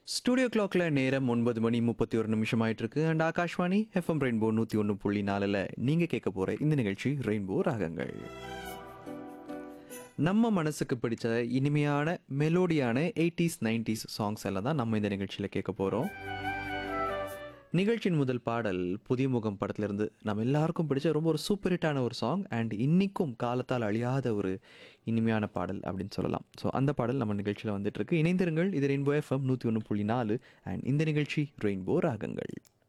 studio கிளாக்ல நேரம் ஒன்பது மணி முப்பத்தி ஒரு நிமிஷம் ஆயிட்டு இருக்கு அண்ட் ஆகாஷ்வாணி எஃப்எம் ரெயின்போ நூற்றி ஒன்று புள்ளி நாலில் நீங்கள் கேட்க போகிற இந்த நிகழ்ச்சி ரெயின்போ ராகங்கள் நம்ம மனசுக்கு பிடிச்ச இனிமையான மெலோடியான எயிட்டிஸ் நைன்டிஸ் சாங்ஸ் எல்லாம் தான் நம்ம இந்த நிகழ்ச்சியில் கேட்க போகிறோம் நிகழ்ச்சியின் முதல் பாடல் புதிய முகம் படத்திலிருந்து நம்ம எல்லாருக்கும் பிடிச்ச ரொம்ப ஒரு சூப்பர் ஹிட்டான ஒரு சாங் அண்ட் இன்னிக்கும் காலத்தால் அழியாத ஒரு இனிமையான பாடல் அப்படின்னு சொல்லலாம் ஸோ அந்த பாடல் நம்ம நிகழ்ச்சியில் வந்துட்டு இருக்கு இணைந்திருங்கள் இது ரெயின்போ எஃப்எம் நூற்றி ஒன்று புள்ளி நாலு அண்ட் இந்த நிகழ்ச்சி ரெயின்போ ராகங்கள்